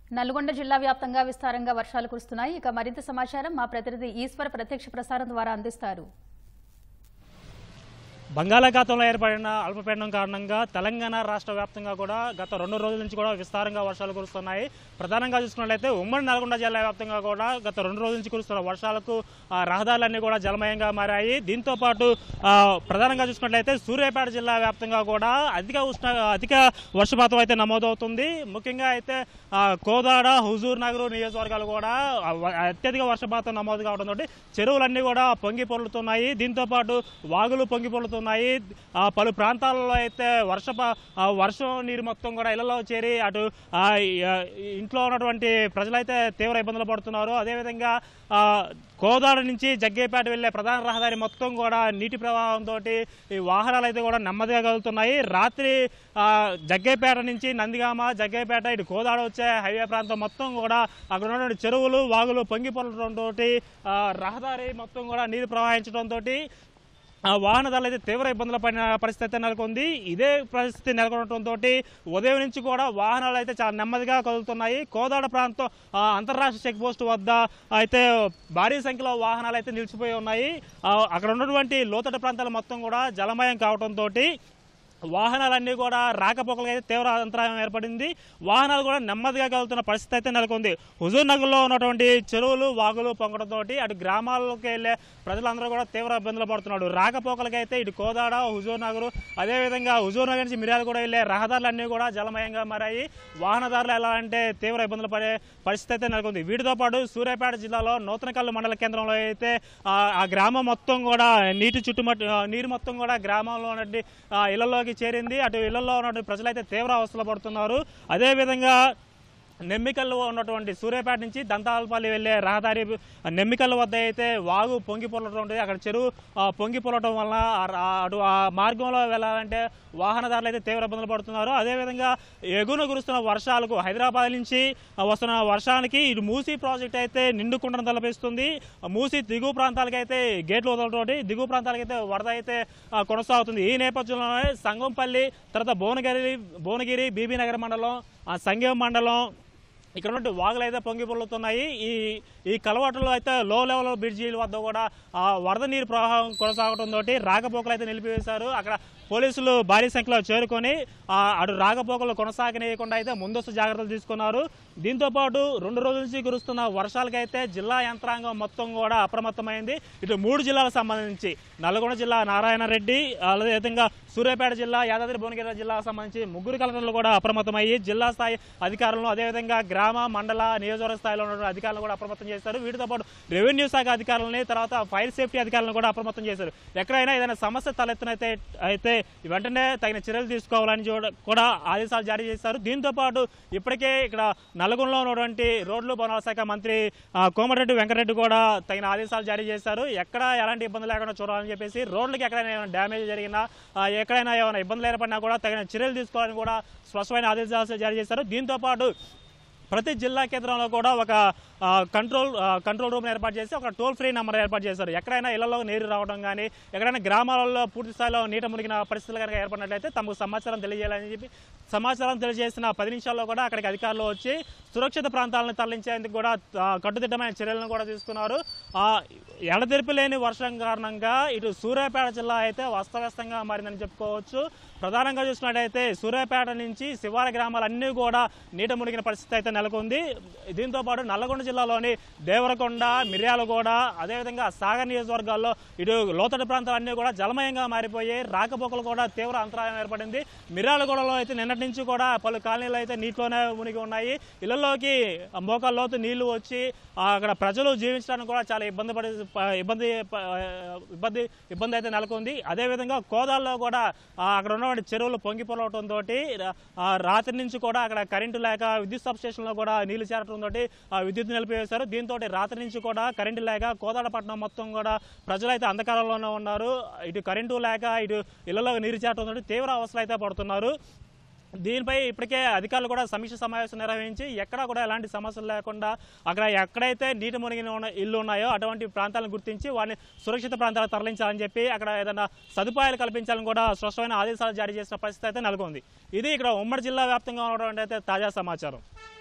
నల్గొండ జిల్లా వ్యాప్తంగా విస్తారంగా వర్షాలు కురుస్తున్నాయి ఇక మరింత సమాచారం మా ప్రతినిధి ఈశ్వర్ ప్రత్యక్ష ప్రసారం ద్వారా అందిస్తారు బంగాళాఖాతంలో ఏర్పడిన అల్పపీడనం కారణంగా తెలంగాణ రాష్ట్ర వ్యాప్తంగా కూడా గత రెండు రోజుల నుంచి కూడా విస్తారంగా వర్షాలు కురుస్తున్నాయి ప్రధానంగా చూసుకున్నట్లయితే ఉమ్మడి నల్గొండ జిల్లా వ్యాప్తంగా కూడా గత రెండు రోజుల నుంచి కురుస్తున్న వర్షాలకు ఆ, రహదారులన్నీ కూడా జలమయంగా మారాయి దీంతో పాటు ఆ, ప్రధానంగా చూసుకున్నట్లయితే సూర్యాపేట జిల్లా వ్యాప్తంగా కూడా అధిక ఉష్ణ అధిక వర్షపాతం అయితే నమోదవుతుంది ముఖ్యంగా అయితే ఆ, కోదాడ హుజూర్ నగర్ నియోజకవర్గాలు కూడా ఆ, వ- అత్యధిక వర్షపాతం నమోదు కావడంతో చెరువులన్నీ కూడా పొంగి పొర్లుతున్నాయి దీంతో పాటు వాగులు పొంగి పొర్లుతున్నాయి ఆ, పలు ప్రాంతాలలో అయితే వర్షప ఆ, వర్షం నీరు మొత్తం కూడా ఇళ్లలో చేరి అటు ఆ, ఈ- ఆ, ఇంట్లో ఉన్నటువంటి ప్రజలైతే తీవ్ర ఇబ్బందులు పడుతున్నారు అదేవిధంగా ఆ, కోదాడ నుంచి జగ్గేపేట వెళ్లే ప్రధాన రహదారి మొత్తం కూడా నీటి ప్రవాహంతో ఈ వాహనాలు అయితే కూడా నెమ్మదిగా కదులుతున్నాయి రాత్రి ఆ, జగ్గేపేట నుంచి నందిగామ జగ్గేపేట ఇటు కోదాడ వచ్చే హైవే ప్రాంతం మొత్తం కూడా అక్కడ ఉన్నటువంటి చెరువులు వాగులు పొంగి పొరడంతో రహదారి మొత్తం కూడా నీరు ప్రవహించడంతో ఆ వాహనదారులు అయితే తీవ్ర ఇబ్బందుల పడిన పరిస్థితి అయితే నెలకొంది ఇదే పరిస్థితి నెలకొనడంతో ఉదయం నుంచి కూడా వాహనాలు అయితే చాలా నెమ్మదిగా కదులుతున్నాయి కోదాడ ప్రాంతం ఆ, అంతర్రాష్ట్ర చెక్ పోస్ట్ వద్ద అయితే భారీ సంఖ్యలో వాహనాలు అయితే నిలిచిపోయి ఉన్నాయి ఆ, అక్కడ ఉన్నటువంటి లోతట్టు ప్రాంతాలు మొత్తం కూడా జలమయం కావడంతో వాహనాలన్నీ కూడా రాకపోకలకు అయితే తీవ్ర అంతరాయం ఏర్పడింది వాహనాలు కూడా నెమ్మదిగా కదులుతున్న పరిస్థితి అయితే నెలకొంది హుజూర్ నగర్లో ఉన్నటువంటి చెరువులు వాగులు పొంగడంతో అటు గ్రామాల్లోకి వెళ్ళే ప్రజలందరూ కూడా తీవ్ర ఇబ్బందులు పడుతున్నాడు రాకపోకలకి అయితే ఇటు కోదాడ హుజూర్ నగర్ అదేవిధంగా హుజూర్ నగర్ నుంచి మిర్యాలు కూడా వెళ్ళే రహదారులన్నీ కూడా జలమయంగా మారాయి వాహనదారులు ఎలా అంటే తీవ్ర ఇబ్బందులు పడే పరిస్థితి అయితే నెలకొంది వీటితో పాటు సూర్యాపేట జిల్లాలో నూతనకల్లు మండల కేంద్రంలో అయితే ఆ ఆ గ్రామం మొత్తం కూడా నీటి చుట్టుమట్టు ఆ, నీరు మొత్తం కూడా గ్రామంలో ఉన్నటువంటి ఆ, ఇళ్లలోకి చేరింది అటు ఇళ్లలో ఉన్నటువంటి ప్రజలైతే తీవ్ర అవస్థలు పడుతున్నారు అదేవిధంగా నెమ్మికల్లు ఉన్నటువంటి సూర్యాపేట నుంచి దంతాలపల్లి వెళ్ళే రహదారి నెమ్మికల్లు వద్ద అయితే వాగు పొంగి పొరలటం ఉంటుంది అక్కడ చెరువు ఆ, పొంగి పొరలటం వలన ఆ రా- అటు ఆ మార్గంలో వెళ్ళాలంటే వాహనదారులు అయితే తీవ్ర ఇబ్బందులు పడుతున్నారు అదేవిధంగా ఎగున కురుస్తున్న వర్షాలకు హైదరాబాద్ నుంచి ఆ, వస్తున్న వర్షానికి ఇటు మూసీ ప్రాజెక్ట్ అయితే నిండుకుండను తలపిస్తుంది ఆ మూసీ దిగువ ప్రాంతాలకి అయితే గేట్లు వదలటోటి దిగువ ప్రాంతాలకి అయితే వరద అయితే ఆ, కొనసాగుతుంది ఈ నేపథ్యంలోనే సంగంపల్లి తర్వాత భువనగిరి భువనగిరి బీబీ నగర్ మండలం ఆ సంగం మండలం ఇక్కడ నుండి వాగులు అయితే పొంగి పొర్లుతున్నాయి ఈ ఈ కలవాటులో అయితే లో లెవెల్ బ్రిడ్జీల వద్ద కూడా ఆ వరద నీరు ప్రవాహం కొనసాగడంతో రాకపోకలు అయితే నిలిపివేశారు అక్కడ పోలీసులు భారీ సంఖ్యలో చేరుకొని ఆ అటు రాకపోకలు కొనసాగనీయకుండా అయితే ముందస్తు జాగ్రత్తలు తీసుకున్నారు దీంతో పాటు రెండు రోజుల నుంచి కురుస్తున్న వర్షాలకైతే జిల్లా యంత్రాంగం మొత్తం కూడా అప్రమత్తమైంది ఇటు మూడు జిల్లాలకు సంబంధించి నల్గొండ జిల్లా నారాయణ రెడ్డి అదేవిధంగా సూర్యాపేట జిల్లా యాదాద్రి భువనగిరి జిల్లాకు సంబంధించి ముగ్గురు కలెక్టర్లు కూడా అప్రమత్తమయ్యి జిల్లా స్థాయి అధికారులను అదేవిధంగా గ్రామ మండల నియోజకవర్గ స్థాయిలో ఉన్న అధికారులను కూడా అప్రమత్తం చేశారు వీటితో పాటు రెవెన్యూ శాఖ అధికారులని తర్వాత ఫైర్ సేఫ్టీ అధికారులను కూడా అప్రమత్తం చేశారు ఎక్కడైనా ఏదైనా సమస్య తలెత్తునైతే అయితే వెంటనే తగిన చర్యలు తీసుకోవాలని చూడ- కూడా ఆదేశాలు జారీ చేశారు దీంతో పాటు ఇప్పటికే ఇక్కడ నల్గొండలో ఉన్నటువంటి రోడ్లు భవనాల శాఖ మంత్రి ఆ, కోమటిరెడ్డి వెంకటరెడ్డి కూడా తగిన ఆదేశాలు జారీ చేశారు ఎక్కడ ఎలాంటి ఇబ్బంది లేకుండా చూడాలని చెప్పేసి రోడ్లకి ఎక్కడైనా ఏమైనా డ్యామేజ్ జరిగినా ఆ, ఎక్కడైనా ఏమైనా ఇబ్బందులు ఏర్పడినా కూడా తగిన చర్యలు తీసుకోవాలని కూడా స్పష్టమైన ఆదేశాలు జారీ చేశారు దీంతో పాటు ప్రతి జిల్లా కేంద్రంలో కూడా ఒక ఆ, కంట్రోల్ ఆ, కంట్రోల్ రూమ్ ఏర్పాటు చేసి ఒక టోల్ ఫ్రీ నెంబర్ ఏర్పాటు చేశారు ఎక్కడైనా ఇళ్లలో నీరు రావడం కానీ ఎక్కడైనా గ్రామాలలో పూర్తి స్థాయిలో నీట మునిగిన పరిస్థితులు కనుక ఏర్పడినట్లయితే తమకు సమాచారం తెలియజేయాలని చెప్పి సమాచారం తెలియజేసిన పది నిమిషాల్లో కూడా అక్కడికి అధికారులు వచ్చి సురక్షిత ప్రాంతాలను తరలించేందుకు కూడా ఆ, కట్టుదిట్టమైన చర్యలను కూడా తీసుకున్నారు ఆ, ఎడతెరిపి లేని వర్షం కారణంగా ఇటు సూర్యాపేట జిల్లా అయితే అస్తవ్యస్తంగా మారిందని చెప్పుకోవచ్చు ప్రధానంగా చూసినట్టయితే సూర్యాపేట నుంచి శివార గ్రామాలన్నీ కూడా నీట మునిగిన పరిస్థితి అయితే నెలకొంది దీంతో పాటు నల్లగొండ జిల్లాలోని దేవరకొండ మిర్యాలగూడ అదేవిధంగా సాగర్ నియోజకవర్గాల్లో ఇటు లోతట్టు ప్రాంతాలన్నీ కూడా జలమయంగా మారిపోయి రాకపోకలు కూడా తీవ్ర అంతరాయం ఏర్పడింది మిర్యాలగూడలో అయితే నిన్నటి నుంచి కూడా పలు కాలనీలు అయితే నీటిలోనే మునిగి ఉన్నాయి ఇళ్లలోకి మోకాళ్ళ లోతు నీళ్లు వచ్చి ఆ, అక్కడ ప్రజలు జీవించడానికి కూడా చాలా ఇబ్బంది పడి ప- ఇబ్బంది ప- ఇబ్బంది ఇబ్బంది అయితే నెలకొంది అదేవిధంగా కోదాల్లో కూడా ఆ, అక్కడ ఉన్నటువంటి చెరువులు పొంగి పొలవటంతో రాత్రి నుంచి కూడా అక్కడ కరెంటు లేక విద్యుత్ సబ్ స్టేషన్లో కూడా నీళ్లు చేరటంతో విద్యుత్ నిలిపివేశారు దీంతో రాత్రి నుంచి కూడా కరెంటు లేక కోదాడపట్నం మొత్తం కూడా ప్రజలైతే అంధకారంలోనే ఉన్నారు ఇటు కరెంటు లేక ఇటు ఇళ్లలో నీరు చేరటంతో తీవ్ర అవస్థలు అయితే పడుతున్నారు దీనిపై ఇప్పటికే అధికారులు కూడా సమీక్ష సమావేశం నిర్వహించి ఎక్కడా కూడా ఎలాంటి సమస్యలు లేకుండా అక్కడ ఎక్కడైతే నీటి మునిగిన ఉన్న ఇల్లు ఉన్నాయో అటువంటి ప్రాంతాలను గుర్తించి వారిని సురక్షిత ప్రాంతాలకు తరలించాలని చెప్పి అక్కడ ఏదైనా సదుపాయాలు కల్పించాలని కూడా స్పష్టమైన ఆదేశాలు జారీ చేసిన పరిస్థితి అయితే నెలకొంది ఇది ఇక్కడ ఉమ్మడి జిల్లా వ్యాప్తంగా ఉన్నటువంటి అయితే తాజా సమాచారం